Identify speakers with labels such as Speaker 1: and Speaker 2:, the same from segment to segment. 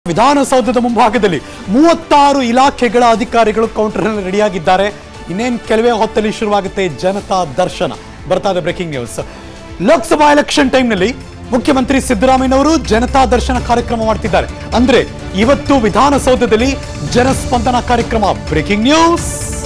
Speaker 1: ವಿಧಾನಸೌಧದ ಮುಂಭಾಗದಲ್ಲಿ ಮೂವತ್ತಾರು ಇಲಾಖೆಗಳ ಅಧಿಕಾರಿಗಳು ಕೌಂಟರ್ನಲ್ಲಿ ರೆಡಿಯಾಗಿದ್ದಾರೆ ಇನ್ನೇನು ಕೆಲವೇ ಹೊತ್ತಲ್ಲಿ ಶುರುವಾಗುತ್ತೆ ಜನತಾ ದರ್ಶನ ಬರ್ತಾ ಇದೆ ಬ್ರೇಕಿಂಗ್ ನ್ಯೂಸ್ ಲೋಕಸಭಾ ಎಲೆಕ್ಷನ್ ಟೈಮ್ನಲ್ಲಿ ಮುಖ್ಯಮಂತ್ರಿ ಸಿದ್ದರಾಮಯ್ಯನವರು ಜನತಾ ದರ್ಶನ ಕಾರ್ಯಕ್ರಮ ಮಾಡ್ತಿದ್ದಾರೆ ಅಂದ್ರೆ ಇವತ್ತು ವಿಧಾನಸೌಧದಲ್ಲಿ ಜನಸ್ಪಂದನ ಕಾರ್ಯಕ್ರಮ ಬ್ರೇಕಿಂಗ್ ನ್ಯೂಸ್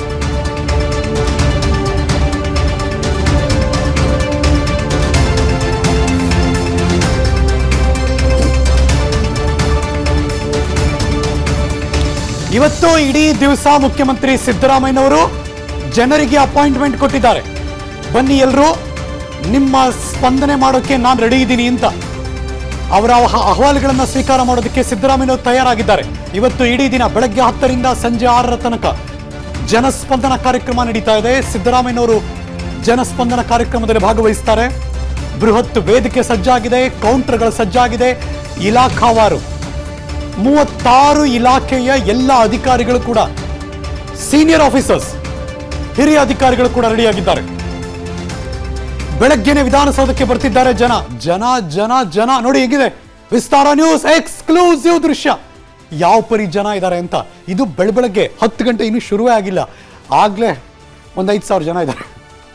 Speaker 1: ಇವತ್ತು ಇಡೀ ದಿವಸ ಮುಖ್ಯಮಂತ್ರಿ ಸಿದ್ದರಾಮಯ್ಯನವರು ಜನರಿಗೆ ಅಪಾಯಿಂಟ್ಮೆಂಟ್ ಕೊಟ್ಟಿದ್ದಾರೆ ಬನ್ನಿ ಎಲ್ಲರೂ ನಿಮ್ಮ ಸ್ಪಂದನೆ ಮಾಡೋಕೆ ನಾನು ರೆಡಿ ಇದ್ದೀನಿ ಅಂತ ಅವರ ಅಹ- ಅಹವಾಲುಗಳನ್ನು ಸ್ವೀಕಾರ ಮಾಡೋದಕ್ಕೆ ಸಿದ್ದರಾಮಯ್ಯನವರು ತಯಾರಾಗಿದ್ದಾರೆ ಇವತ್ತು ಇಡೀ ದಿನ ಬೆಳಗ್ಗೆ ಹತ್ತರಿಂದ ಸಂಜೆ ಆರರ ತನಕ ಜನಸ್ಪಂದನ ಕಾರ್ಯಕ್ರಮ ನಡೀತಾ ಇದೆ ಸಿದ್ದರಾಮಯ್ಯನವರು ಜನಸ್ಪಂದನ ಕಾರ್ಯಕ್ರಮದಲ್ಲಿ ಭಾಗವಹಿಸ್ತಾರೆ ಬೃಹತ್ ವೇದಿಕೆ ಸಜ್ಜಾಗಿದೆ ಕೌಂಟರ್ಗಳು ಸಜ್ಜಾಗಿದೆ ಇಲಾಖಾವಾರು ಮೂವತ್ತಾರು ಇಲಾಖೆಯ ಎಲ್ಲ ಅಧಿಕಾರಿಗಳು ಕೂಡ ಸೀನಿಯರ್ ಆಫೀಸರ್ಸ್ ಹಿರಿಯ ಅಧಿಕಾರಿಗಳು ಕೂಡ ರೆಡಿಯಾಗಿದ್ದಾರೆ ಬೆಳಗ್ಗೆನೆ ವಿಧಾನಸೌಧಕ್ಕೆ ಬರ್ತಿದ್ದಾರೆ ಜನ ಜನ ಜನ ಜನ ನೋಡಿ ಹೇಗಿದೆ ವಿಸ್ತಾರ ನ್ಯೂಸ್ ಎಕ್ಸ್ಕ್ಲೂಸಿವ್ ದೃಶ್ಯ ಯಾವ ಪರಿ ಜನ ಇದ್ದಾರೆ ಅಂತ ಇದು ಬೆಳ ಬೆಳಗ್ಗೆ ಹತ್ತು ಗಂಟೆ ಇನ್ನೂ ಶುರುವೇ ಆಗಿಲ್ಲ ಆಗ್ಲೇ ಒಂದ್ ಐದು ಸಾವಿರ ಜನ ಇದ್ದಾರೆ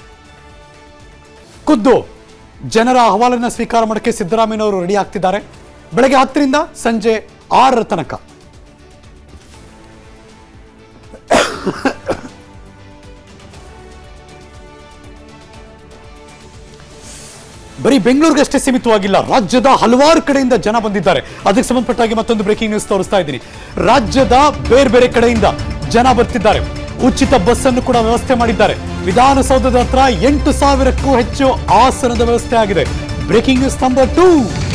Speaker 1: ಖುದ್ದು ಜನರ ಅಹವಾಲನ್ನ ಸ್ವೀಕಾರ ಮಾಡೋಕ್ಕೆ ಸಿದ್ದರಾಮಯ್ಯನವರು ರೆಡಿ ಆಗ್ತಿದ್ದಾರೆ ಬೆಳಗ್ಗೆ ಹತ್ತರಿಂದ ಸಂಜೆ ಆರರ ತನಕ ಬರೀ ಬೆಂಗಳೂರಿಗಷ್ಟೇ ಸೀಮಿತವಾಗಿಲ್ಲ ರಾಜ್ಯದ ಹಲವಾರು ಕಡೆಯಿಂದ ಜನ ಬಂದಿದ್ದಾರೆ ಅದಕ್ಕೆ ಸಂಬಂಧಪಟ್ಟ ಹಾಗೆ ಮತ್ತೊಂದು ಬ್ರೇಕಿಂಗ್ ನ್ಯೂಸ್ ತೋರಿಸ್ತಾ ಇದ್ದೀನಿ ರಾಜ್ಯದ ಬೇರೆ ಬೇರೆ ಕಡೆಯಿಂದ ಜನ ಬರ್ತಿದ್ದಾರೆ ಉಚಿತ ಬಸ್ ಅನ್ನು ಕೂಡ ವ್ಯವಸ್ಥೆ ಮಾಡಿದ್ದಾರೆ ವಿಧಾನಸೌಧದ ಹತ್ರ ಎಂಟು ಸಾವಿರಕ್ಕೂ ಹೆಚ್ಚು ಆಸನದ ವ್ಯವಸ್ಥೆ ಆಗಿದೆ breaking news number two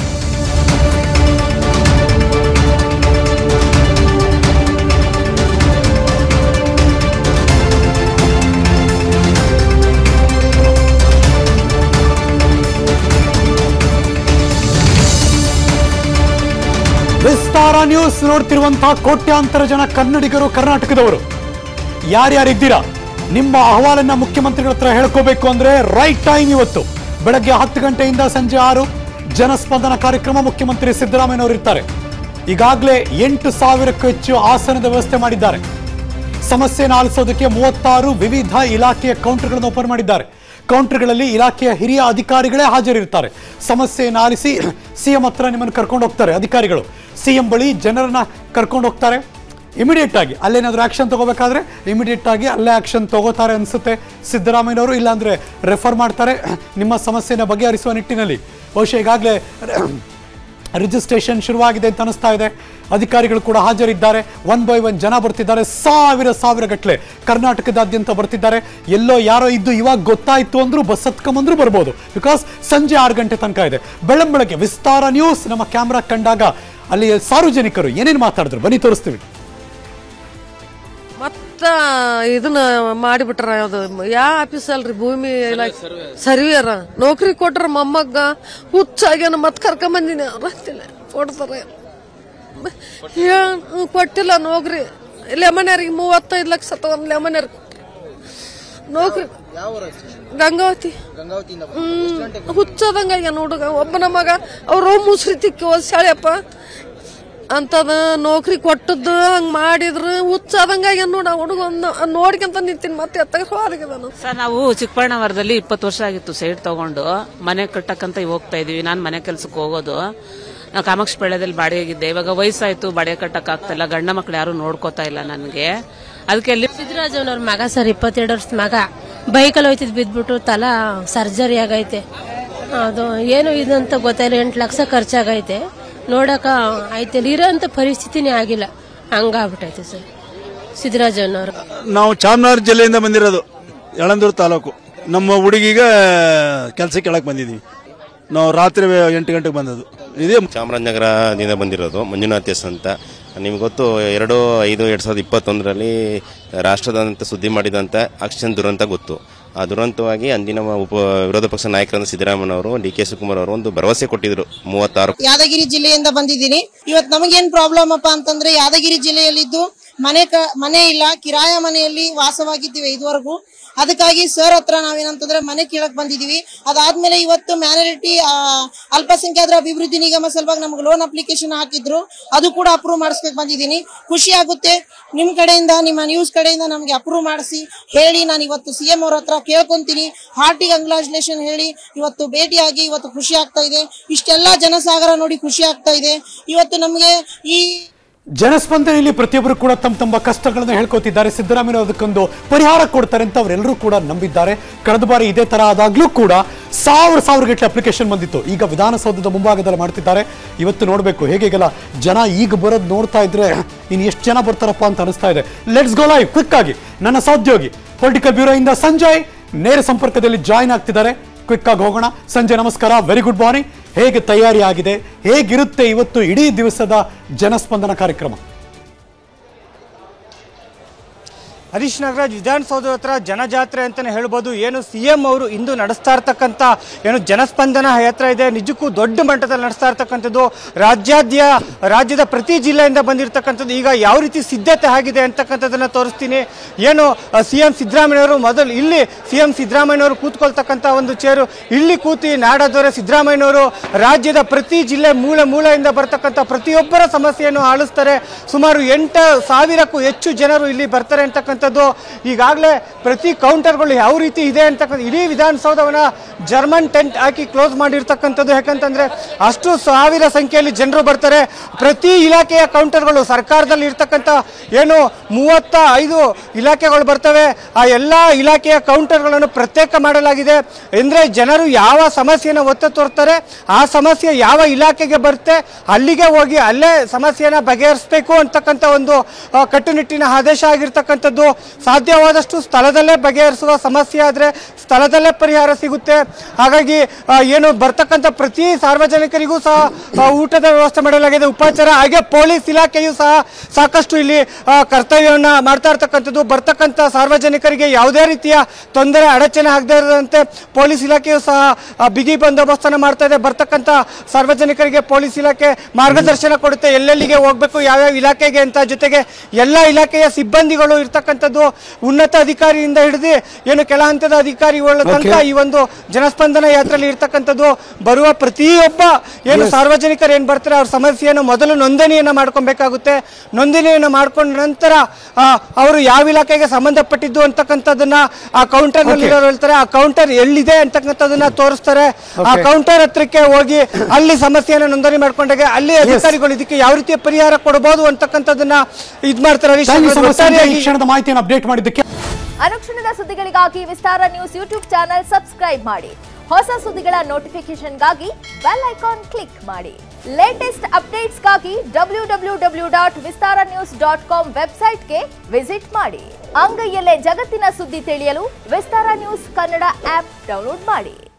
Speaker 1: Vistara news ನೋಡ್ತಿರುವಂತಹ ಕೋಟ್ಯಾಂತರ ಜನ ಕನ್ನಡಿಗರು ಕರ್ನಾಟಕದವರು ಯಾರ್ಯಾರಿದ್ದೀರಾ ನಿಮ್ಮ ಅಹವಾಲನ್ನ ಮುಖ್ಯಮಂತ್ರಿಗಳ ಹತ್ರ ಹೇಳ್ಕೋಬೇಕು ಅಂದ್ರೆ ರೈಟ್ ಟೈಮ್ ಇವತ್ತು ಬೆಳಗ್ಗೆ ಹತ್ತು ಗಂಟೆಯಿಂದ ಸಂಜೆ ಆರು ಜನಸ್ಪಂದನ ಕಾರ್ಯಕ್ರಮ ಮುಖ್ಯಮಂತ್ರಿ ಸಿದ್ದರಾಮಯ್ಯನವರು ಇರ್ತಾರೆ ಈಗಾಗಲೇ ಎಂಟು ಸಾವಿರಕ್ಕೂ ಹೆಚ್ಚು ಆಸನದ ವ್ಯವಸ್ಥೆ ಮಾಡಿದ್ದಾರೆ ಸಮಸ್ಯೆಯನ್ನು ಆಲಿಸೋದಕ್ಕೆ ಮೂವತ್ತಾರು ವಿವಿಧ ಇಲಾಖೆಯ ಕೌಂಟರ್ಗಳನ್ನು ಓಪನ್ ಮಾಡಿದ್ದಾರೆ ಕೌಂಟರ್ಗಳಲ್ಲಿ ಇಲಾಖೆಯ ಹಿರಿಯ ಅಧಿಕಾರಿಗಳೇ ಹಾಜರಿರ್ತಾರೆ ಸಮಸ್ಯೆಯನ್ನು ಆಲಿಸಿ ಸಿಎಂ ಹತ್ರ ನಿಮ್ಮನ್ನು ಕರ್ಕೊಂಡು ಹೋಗ್ತಾರೆ ಅಧಿಕಾರಿಗಳು ಸಿಎಂ ಬಳಿ ಜನರನ್ನ ಕರ್ಕೊಂಡು ಹೋಗ್ತಾರೆ ಇಮಿಡಿಯೇಟ್ ಆಗಿ ಅಲ್ಲೇನಾದ್ರೂ ಆಕ್ಷನ್ ತಗೋಬೇಕಾದ್ರೆ ಇಮಿಡಿಯೇಟ್ ಆಗಿ ಅಲ್ಲೇ ಆಕ್ಷನ್ ತಗೋತಾರೆ ಅನ್ಸುತ್ತೆ ಸಿದ್ದರಾಮಯ್ಯನವರು ಇಲ್ಲಾಂದ್ರೆ ರೆಫರ್ ಮಾಡ್ತಾರೆ ನಿಮ್ಮ ಸಮಸ್ಯೆನ ಬಗೆಹರಿಸುವ ನಿಟ್ಟಿನಲ್ಲಿ ಬಹುಶಃ ಈಗಾಗಲೇ ರಿಜಿಸ್ಟ್ರೇಷನ್ ಶುರುವಾಗಿದೆ ಅಂತ ಅನಿಸ್ತಾ ಇದೆ ಅಧಿಕಾರಿಗಳು ಕೂಡ ಹಾಜರಿದ್ದಾರೆ ಒನ್ ಬೈ ಒನ್ ಜನ ಬರ್ತಿದ್ದಾರೆ ಸಾವಿರ ಸಾವಿರ ಗಟ್ಟಲೆ ಕರ್ನಾಟಕದಾದ್ಯಂತ ಬರ್ತಿದ್ದಾರೆ ಎಲ್ಲೋ ಯಾರೋ ಇದ್ದು ಇವಾಗ ಗೊತ್ತಾಯ್ತು ಅಂದ್ರೂ ಬಸ್ ಹತ್ಕೊಂಬಂದ್ರೂ ಬರ್ಬೋದು ಬಿಕಾಸ್ ಸಂಜೆ ಆರು ಗಂಟೆ ತನಕ ಇದೆ ಬೆಳಂಬೆಳಗ್ಗೆ ವಿಸ್ತಾರ ನ್ಯೂಸ್ ನಮ್ಮ ಕ್ಯಾಮ್ರಾ ಕಂಡಾಗ ಅಲ್ಲಿ ಸಾರ್ವಜನಿಕರು ಏನೇನು ಮಾತಾಡಿದ್ರು ಬನ್ನಿ ತೋರಿಸ್ತೀವಿ
Speaker 2: ಮತ್ತ ಇದನ್ನ ಮಾಡಿಬಿಟ್ರ ಅದು ಯಾವ ಆಫೀಸ್ ಅಲ್ರಿ ಭೂಮಿ ಇಲಾಖೆ ಸರ್ವೇರ ನೌಕರಿ ಕೊಟ್ರ ಮೊಮ್ಮಗ್ಗ ಹುಚ್ಚಾಗ್ಯಾನ ಮತ್ ಕರ್ಕೊಂಬಂದಿನಿ ಅವ್ರಂತಿಲ್ಲ ಕೊಡ್ತಾರ ಏನ್ ಕೊಟ್ಟಿಲ್ಲ ನೌಕರಿ ಲೆಮನರಿಗೆ ಮೂವತ್ತೈದು ಲಕ್ಷ ತಗೊಂಡ್ ಲೆಮನರ್ ನೌಕರಿ ಗಂಗಾವತಿ ಹ್ಮ್ ಹುಚ್ಚದಂಗ ಆಗ್ಯಾನ ಹುಡುಗ ಒಬ್ಬನ ಮಗ ಅವ್ರ ಮುಸ್ರಿ ತಿಕ್ಕಿ ಶಾಳೆಯಪ್ಪ ಅಂತದ ನೌಕರಿ ಕೊಟ್ಟದ್ದು ಹಂಗ್ ಮಾಡಿದ್ರು ಹುಚ್ಚಾದಂಗ ಆಗ್ಯಾನ ನೋಡ ಹುಡುಗ ನೋಡ್ಕೊಂತ ನಿಂತೀನಿ ಮತ್ತೆ ಎತ್ತಾಗ ಹೊರಗಿದಾನು
Speaker 3: ಸರ್ ನಾವು ಚಿಕ್ಕಬಳ್ಳಾವರದಲ್ಲಿ ಇಪ್ಪತ್ತು ವರ್ಷ ಆಗಿತ್ತು ಸೈಡ್ ತಗೊಂಡು ಮನೆ ಕಟ್ಟಕ್ಕಂತ ಹೋಗ್ತಾ ಇದೀವಿ ನಾನು ಮನೆ ಕೆಲ್ಸಕ್ಕೆ ಹೋಗೋದು ನಾವು ಕಾಮಾಕ್ಷಿ ಬೆಳೆದಲ್ಲಿ ಬಾಡಿಗೆಗಿದ್ದೆ ಇವಾಗ ವಯಸ್ಸಾಯ್ತು ಬಾಡಿಗೆ ಕಟ್ಟಕ್ ಆಗ್ತಿಲ್ಲ ಗಂಡ ಮಕ್ಳು ಯಾರು ನೋಡ್ಕೋತಾ ಇಲ್ಲ ನನಗೆ ಅದಕ್ಕೆ ಅಲ್ಲಿ
Speaker 4: ಸಿದ್ದರಾಜವ್ನವ್ರ ಮಗ ಸರ್ ಇಪ್ಪತ್ತೆರಡು ವರ್ಷದ ಮಗ ಬೈಕಲ್ಲಿ ಹೋಯ್ತಿದ್ ಬಿದ್ಬಿಟ್ಟು ತಲಾ ಸರ್ಜರಿ ಆಗೈತೆ ಅದು ಏನು ಇದಂತ ಗೊತ್ತಾಯಿಲ್ಲ ಎಂಟು ಲಕ್ಷ ಖರ್ಚಾಗೈತೆ ನೋಡಕ ಆಯ್ತಿಲ್ಲ ಇರೋಂಥ ಪರಿಸ್ಥಿತಿನೇ ಆಗಿಲ್ಲ ಹಂಗಾಗ್ಬಿಟ್ಟೈತೆ ಸರ್ ಸಿದ್ದರಾಜವ್ನವ್ರು
Speaker 5: ನಾವು ಚಾಮರಾಜ ಜಿಲ್ಲೆಯಿಂದ ಬಂದಿರೋದು ಯಳಂದೂರು ತಾಲೂಕು ನಮ್ಮ ಹುಡುಗಿಗೆ ಕೆಲಸಕ್ಕೆ ಕೆಳಗೆ ಬಂದಿದ್ದೀವಿ ನಾವು ರಾತ್ರಿ ಎಂಟು ಗಂಟೆಗೆ ಬಂದದ್ದು ಇದೇ
Speaker 6: ಚಾಮರಾಜನಗರದಿಂದ ಬಂದಿರೋದು ಮಂಜುನಾಥ್ ಎಸ್ ಅಂತ ನಿಮ್ಗೆ ಗೊತ್ತು ಎರಡು ಐದು ಎರಡ್ ಸಾವಿರದ ಇಪ್ಪತ್ತೊಂದರಲ್ಲಿ ರಾಷ್ಟ್ರದಂತ ಸುದ್ದಿ ಮಾಡಿದಂತ ಆಕ್ಷನ್ ದುರಂತ ಗೊತ್ತು ಆ ದುರಂತವಾಗಿ ಅಂದಿನ ಉಪ ವಿರೋಧ ಪಕ್ಷ ನಾಯಕರಾದ ಸಿದ್ದರಾಮಯ್ಯನವರು ಡಿ ಕೆ ಶಿವಕುಮಾರ್ ಅವರು ಒಂದು ಭರವಸೆ ಕೊಟ್ಟಿದ್ರು ಮೂವತ್ತಾರು
Speaker 7: ಯಾದಗಿರಿ ಜಿಲ್ಲೆಯಿಂದ ಬಂದಿದ್ದೀನಿ ಇವತ್ತು ನಮಗೇನ್ ಪ್ರಾಬ್ಲಮ್ ಅಪ್ಪ ಅಂತಂದ್ರೆ ಯಾದಗಿರಿ ಜಿಲ್ಲೆಯಲ್ಲಿದ್ದು ಮನೆ ಕ ಮನೆ ಇಲ್ಲ ಕಿರಾಯ ಮನೆಯಲ್ಲಿ ವಾಸವಾಗಿದ್ದೀವಿ ಇದುವರೆಗೂ ಅದಕ್ಕಾಗಿ ಸರ್ ಹತ್ರ ನಾವೇನಂತಂದ್ರೆ ಮನೆ ಕೇಳಕ್ ಬಂದಿದೀವಿ ಅದಾದ್ಮೇಲೆ ಇವತ್ತು ಮ್ಯಾನರಿಟಿ ಅಲ್ಪಸಂಖ್ಯಾತರ ಅಭಿವೃದ್ಧಿ ನಿಗಮ ಸಲುವಾಗಿ ನಮ್ಗೆ ಲೋನ್ ಅಪ್ಲಿಕೇಶನ್ ಹಾಕಿದ್ರು ಅದು ಕೂಡ ಅಪ್ರೂವ್ ಮಾಡಿಸ್ಬೇಕು ಬಂದಿದ್ದೀನಿ ಖುಷಿ ಆಗುತ್ತೆ ನಿಮ್ ಕಡೆಯಿಂದ ನಿಮ್ಮ ನ್ಯೂಸ್ ಕಡೆಯಿಂದ ನಮ್ಗೆ ಅಪ್ರೂವ್ ಮಾಡಿಸಿ ಹೇಳಿ ನಾನು ಇವತ್ತು ಸಿ ಎಂ ಅವ್ರ ಹತ್ರ ಕೇಳ್ಕೊಂತೀನಿ ಹಾರ್ಟಿ ಕಂಗ್ರಾಚುಲೇಷನ್ ಹೇಳಿ ಇವತ್ತು ಭೇಟಿಯಾಗಿ ಇವತ್ತು ಖುಷಿ ಆಗ್ತಾ ಇದೆ ಇಷ್ಟೆಲ್ಲ ಜನಸಾಗರ ನೋಡಿ ಖುಷಿ ಆಗ್ತಾ ಇದೆ ಇವತ್ತು ನಮ್ಗೆ ಈ
Speaker 1: ಜನಸ್ಪಂದನೆಯಲ್ಲಿ ಪ್ರತಿಯೊಬ್ಬರು ಕೂಡ ತಮ್ಮ ತಮ್ಮ ಕಷ್ಟಗಳನ್ನು ಹೇಳ್ಕೊತಿದ್ದಾರೆ ಸಿದ್ದರಾಮಯ್ಯ ಅದಕ್ಕೊಂದು ಪರಿಹಾರ ಕೊಡ್ತಾರೆ ಅಂತ ಅವರೆಲ್ಲರೂ ಕೂಡ ನಂಬಿದ್ದಾರೆ ಕಳೆದ ಬಾರಿ ಇದೇ ತರ ಆದಾಗ್ಲೂ ಕೂಡ ಸಾವಿರ ಸಾವಿರ ಗಟ್ಟಲೆ ಅಪ್ಲಿಕೇಶನ್ ಬಂದಿತ್ತು ಈಗ ವಿಧಾನಸೌಧದ ಮುಂಭಾಗದಲ್ಲಿ ಮಾಡ್ತಿದ್ದಾರೆ ಇವತ್ತು ನೋಡಬೇಕು ಹೇಗೆಲ್ಲ ಜನ ಈಗ ಬರೋದು ನೋಡ್ತಾ ಇದ್ರೆ ಇನ್ನು ಎಷ್ಟು ಜನ ಬರ್ತಾರಪ್ಪ ಅಂತ ಅನಿಸ್ತಾ ಇದೆ ಲೆಟ್ಸ್ ಗೋ ಲೈವ್ ಕ್ವಿಕ್ ಆಗಿ ನನ್ನ ಸಹೋದ್ಯೋಗಿ ಪೊಲಿಟಿಕಲ್ ಬ್ಯೂರೋ ಇಂದ ಸಂಜಯ್ ನೇರ ಸಂಪರ್ಕದಲ್ಲಿ ಜಾಯಿನ್ ಆಗ್ತಿದ್ದಾರೆ ಕ್ವಿಕ್ ಆಗಿ ಹೋಗೋಣ ಸಂಜಯ್ ನಮಸ್ಕಾರ ವೆರಿ ಗುಡ್ ಮಾರ್ನಿಂಗ್ ಹೇಗೆ ತಯಾರಿ ಆಗಿದೆ ಹೇಗಿರುತ್ತೆ ಇವತ್ತು ಇಡೀ ದಿವಸದ ಜನಸ್ಪಂದನ ಕಾರ್ಯಕ್ರಮ
Speaker 8: ಹರೀಶ್ ನಾಗರಾಜ್ ವಿಧಾನಸೌಧ ಹತ್ರ ಜನಜಾತ್ರೆ ಅಂತಾನೆ ಹೇಳ್ಬೋದು ಏನು ಸಿ ಎಂ ಅವರು ಇಂದು ನಡೆಸ್ತಾ ಇರ್ತಕ್ಕಂಥ ಏನು ಜನಸ್ಪಂದನ ಯಾತ್ರೆ ಇದೆ ನಿಜಕ್ಕೂ ದೊಡ್ಡ ಮಟ್ಟದಲ್ಲಿ ನಡೆಸ್ತಾ ಇರ್ತಕ್ಕಂಥದ್ದು ರಾಜ್ಯಾದ್ಯ ರಾಜ್ಯದ ಪ್ರತಿ ಜಿಲ್ಲೆಯಿಂದ ಬಂದಿರತಕ್ಕಂಥದ್ದು ಈಗ ಯಾವ ರೀತಿ ಸಿದ್ಧತೆ ಆಗಿದೆ ಅಂತಕ್ಕಂಥದ್ದನ್ನ ತೋರಿಸ್ತೀನಿ ಏನು ಸಿ ಎಂ ಸಿದ್ದರಾಮಯ್ಯವರು ಮೊದಲು ಇಲ್ಲಿ ಸಿ ಎಂ ಸಿದ್ದರಾಮಯ್ಯವರು ಕೂತ್ಕೊಳ್ತಕ್ಕಂಥ ಒಂದು ಚೇರು ಇಲ್ಲಿ ಕೂತಿ ನಾಡದೊರೆ ಸಿದ್ದರಾಮಯ್ಯನವರು ರಾಜ್ಯದ ಪ್ರತಿ ಜಿಲ್ಲೆ ಮೂಲೆ ಮೂಲೆಯಿಂದ ಬರ್ತಕ್ಕಂಥ ಪ್ರತಿಯೊಬ್ಬರ ಸಮಸ್ಯೆಯನ್ನು ಆಲಿಸ್ತಾರೆ ಸುಮಾರು ಎಂಟು ಸಾವಿರಕ್ಕೂ ಹೆಚ್ಚು ಜನರು ಇಲ್ಲಿ ಬರ್ತಾರೆ ಅಂತಕ್ಕಂಥದ್ದು ಈಗಾಗಲೇ ಪ್ರತಿ ಕೌಂಟರ್ಗಳು ಯಾವ ರೀತಿ ಇದೆ ಅಂತಕ್ಕಂಥ ಇಡೀ ವಿಧಾನಸೌಧವನ್ನ ಜರ್ಮನ್ ಟೆಂಟ್ ಹಾಕಿ ಕ್ಲೋಸ್ ಮಾಡಿರ್ತಕ್ಕಂಥದ್ದು ಯಾಕಂತಂದ್ರೆ ಅಷ್ಟು ಸಾವಿರ ಸಂಖ್ಯೆಯಲ್ಲಿ ಜನರು ಬರ್ತಾರೆ ಪ್ರತಿ ಇಲಾಖೆಯ ಕೌಂಟರ್ಗಳು ಸರ್ಕಾರದಲ್ಲಿ ಇರ್ತಕ್ಕಂಥ ಏನು ಮೂವತ್ತ ಐದು ಇಲಾಖೆಗಳು ಬರ್ತವೆ ಆ ಎಲ್ಲ ಇಲಾಖೆಯ ಕೌಂಟರ್ಗಳನ್ನು ಪ್ರತ್ಯೇಕ ಮಾಡಲಾಗಿದೆ ಅಂದರೆ ಜನರು ಯಾವ ಸಮಸ್ಯೆನ ಒತ್ತ ತೋರ್ತಾರೆ ಆ ಸಮಸ್ಯೆ ಯಾವ ಇಲಾಖೆಗೆ ಬರುತ್ತೆ ಅಲ್ಲಿಗೆ ಹೋಗಿ ಅಲ್ಲೇ ಸಮಸ್ಯೆನ ಬಗೆಹರಿಸಬೇಕು ಅಂತಕ್ಕಂಥ ಒಂದು ಆ, ಕಟ್ಟುನಿಟ್ಟಿನ ಆದೇಶ ಆಗಿರ್ತಕ್ಕಂಥದ್ದು ಸಾಧ್ಯವಾದಷ್ಟು ಸ್ಥಳದಲ್ಲೇ ಬಗೆಹರಿಸುವ ಸಮಸ್ಯೆ ಆದರೆ ಸ್ಥಳದಲ್ಲೇ ಪರಿಹಾರ ಸಿಗುತ್ತೆ ಹಾಗಾಗಿ ಆ, ಏನು ಬರ್ತಕ್ಕಂಥ ಪ್ರತಿ ಸಾರ್ವಜನಿಕರಿಗೂ ಸಹ ಆ, ಊಟದ ವ್ಯವಸ್ಥೆ ಮಾಡಲಾಗಿದೆ ಉಪಚಾರ ಹಾಗೆ ಪೊಲೀಸ್ ಇಲಾಖೆಯು ಸಹ ಸಾಕಷ್ಟು ಇಲ್ಲಿ ಆ, ಕರ್ತವ್ಯವನ್ನು ಮಾಡ್ತಾ ಇರ್ತಕ್ಕಂಥದ್ದು ಬರ್ತಕ್ಕಂಥ ಸಾರ್ವಜನಿಕರಿಗೆ ಯಾವುದೇ ರೀತಿಯ ತೊಂದರೆ ಅಡಚಣೆ ಆಗದೇ ಇರದಂತೆ ಪೊಲೀಸ್ ಇಲಾಖೆಯು ಸಹ ಆ, ಬಿಗಿ ಬಂದೋಬಸ್ತನ್ನು ಮಾಡ್ತಾ ಇದೆ ಬರ್ತಕ್ಕಂಥ ಸಾರ್ವಜನಿಕರಿಗೆ ಪೊಲೀಸ್ ಇಲಾಖೆ ಮಾರ್ಗದರ್ಶನ ಕೊಡುತ್ತೆ ಎಲ್ಲೆಲ್ಲಿಗೆ ಹೋಗಬೇಕು ಯಾವ್ಯಾವ ಇಲಾಖೆಗೆ ಅಂತ ಜೊತೆಗೆ ಎಲ್ಲ ಇಲಾಖೆಯ ಸಿಬ್ಬಂದಿಗಳು ಇರ್ತಕ್ಕಂಥದ್ದು ಉನ್ನತ ಅಧಿಕಾರಿಯಿಂದ ಹಿಡಿದು ಏನು ಕೆಳ ಹಂತದ ಅಧಿಕಾರಿಗಳ ತನಕ ಈ ಒಂದು ಜನಸ್ಪಂದನ ಯಾತ್ರೆಯಲ್ಲಿ ಇರ್ತಕ್ಕಂಥದ್ದು ಬರುವ ಪ್ರತಿಯೊಬ್ಬ ಏನು ಸಾರ್ವಜನಿಕರು ಏನ್ ಬರ್ತಾರೆ ಅವ್ರ ಸಮಸ್ಯೆಯನ್ನು ಮೊದಲು ನೋಂದಣಿಯನ್ನ ಮಾಡ್ಕೊಬೇಕಾಗುತ್ತೆ ನೋಂದಣಿಯನ್ನ ಮಾಡ್ಕೊಂಡ ನಂತರ ಆ, ಅವರು ಯಾವ ಇಲಾಖೆಗೆ ಸಂಬಂಧಪಟ್ಟಿದ್ದು ಅಂತಕ್ಕಂಥದ್ದನ್ನ ಆ ಕೌಂಟರ್ ನಲ್ಲಿ ಇರೋರು ಹೇಳ್ತಾರೆ ಆ ಕೌಂಟರ್ ಎಲ್ಲಿದೆ ಅಂತಕ್ಕಂಥದ್ದನ್ನ ತೋರಿಸ್ತಾರೆ ಆ ಕೌಂಟರ್ ಹತ್ರಕ್ಕೆ ಹೋಗಿ ಅಲ್ಲಿ ಸಮಸ್ಯೆಯನ್ನು ನೋಂದಣಿ ಮಾಡ್ಕೊಂಡಾಗ ಅಲ್ಲಿ ಅಧಿಕಾರಿಗಳು ಇದಕ್ಕೆ ಯಾವ ರೀತಿಯ ಪರಿಹಾರ ಕೊಡಬಹುದು ಅಂತಕ್ಕಂಥದ್ದನ್ನ ಇದ್ ಮಾಡ್ತಾರೆ ಹರೀಶ್
Speaker 1: Thank you so
Speaker 8: ಅವರು
Speaker 1: much, ಸಂಜಯ್. ಈ
Speaker 8: ಒಟ್ಟಾರೆಯಾಗಿ
Speaker 1: ಕ್ಷಣದ ಮಾಹಿತಿಯನ್ನು ಅಪ್ಡೇಟ್ ಮಾಡಿದ್ದಕ್ಕೆ
Speaker 9: ಅನುಕ್ಷಣದ ಸುದ್ದಿಗಳಿಗಾಗಿ Vistara news YouTube channel subscribe ಮಾಡಿ ಹೊಸ ಸುದ್ದಿಗಳ ನೋಟಿಫಿಕೇಶನ್ಗಾಗಿ ಬೆಲ್ ಐಕಾನ್ ಕ್ಲಿಕ್ ಮಾಡಿ ಲೇಟೆಸ್ಟ್ ಅಪ್ಡೇಟ್ಸ್ಗಾಗಿ W W W dot Vistara news dot com ವೆಬ್ಸೈಟ್ಗೆ ವಿಸಿಟ್ ಮಾಡಿ ಅಂಗೈಯಲ್ಲೇ ಜಗತ್ತಿನ ಸುದ್ದಿ ತಿಳಿಯಲು Vistara news Kannada app download ಮಾಡಿ